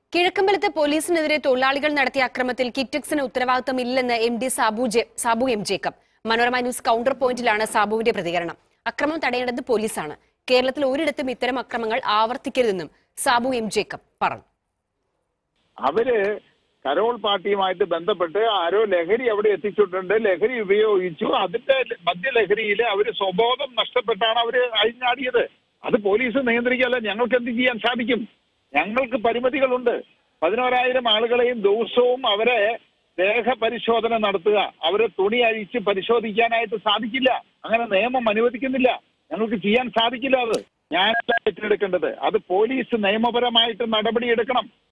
കിഴക്കമ്പലത്ത് പോലീസിനെതിരെ തൊഴിലാളികൾ നടത്തിയ അക്രമത്തിൽ കിറ്റക്സിന് ഉത്തരവാദിത്തമില്ലെന്ന് M D Sabu J Sabu M Jacob Manorama news counter പോയിന്റിലാണ് സാബുവിന്റെ പ്രതികരണം അക്രമം തടയേണ്ടത് പോലീസാണ് കേരളത്തിൽ ഒരിടത്തും ഇത്തരം അക്രമങ്ങൾ ആവർത്തിക്കരുതെന്നും സാബു എം ജേക്കബ് പറഞ്ഞു അവര് കരോൾ പാർട്ടിയുമായിട്ട് ബന്ധപ്പെട്ട് ആരോ ലഹരി അവിടെ എത്തിച്ചിട്ടുണ്ട് ലഹരി ഉപയോഗിച്ചു അതിന്റെ മദ്യലഹരിയിൽ അവര് സ്വബോധം നഷ്ടപ്പെട്ടാണ് അവര് അഴിഞ്ഞാടിയത് അത് പോലീസ് നിയന്ത്രിക്കല്ല ഞങ്ങൾക്ക് എന്ത് ചെയ്യാൻ സാധിക്കും ഞങ്ങൾക്ക് പരിമിതികളുണ്ട് പതിനോരായിരം ആളുകളെയും ദിവസവും അവരെ ദേഹ പരിശോധന നടത്തുക അവരെ തുണി അഴിച്ച് പരിശോധിക്കാനായിട്ട് സാധിക്കില്ല അങ്ങനെ നിയമം അനുവദിക്കുന്നില്ല ഞങ്ങൾക്ക് ചെയ്യാൻ സാധിക്കില്ല അത് ഞാനല്ല ഏറ്റെടുക്കേണ്ടത് അത് പോലീസ് നിയമപരമായിട്ട് നടപടിയെടുക്കണം